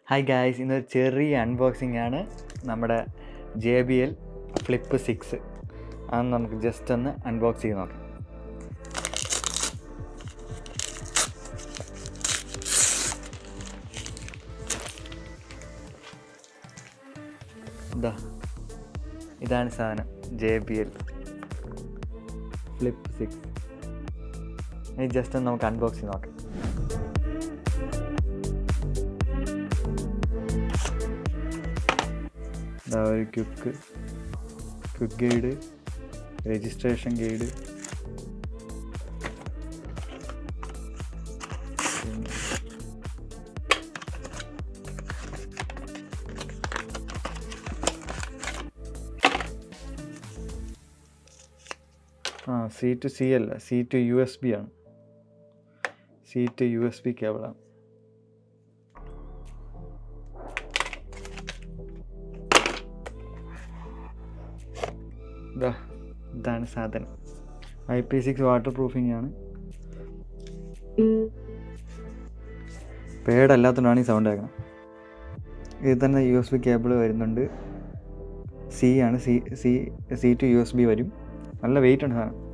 hi guys ഇന്നൊരു ചെറിയ unboxing ആണ് നമ്മുടെ J B L flip six അത് നമുക്ക് ജസ്റ്റ് ഒന്ന് അൺബോക്സ് ചെയ്ത് നോക്കാം ഇതാ ഇതാണ് സാധനം J B L flip six ഇത് ജസ്റ്റ് ഒന്ന് നമുക്ക് അൺബോക്സ് ചെയ്ത് നോക്കാം ഇതാ ഒരു quick quick guide registration guide ആ സി ടു സി അല്ല C to U S B ആണ് C to U S B കേബിളാണ് ഇതാ ഇതാണ് സാധനം I P six waterproofing ആണ് പേഡ് അല്ലാത്തതുകൊണ്ടാണ് ഈ സൗണ്ട് ആക്കണം ഇതിൽ തന്നെ യു എസ് ബി കേബിൾ വരുന്നുണ്ട് സി ആണ് C C C to U S B വരും നല്ല വെയിറ്റ് ഉണ്ട് സാധനം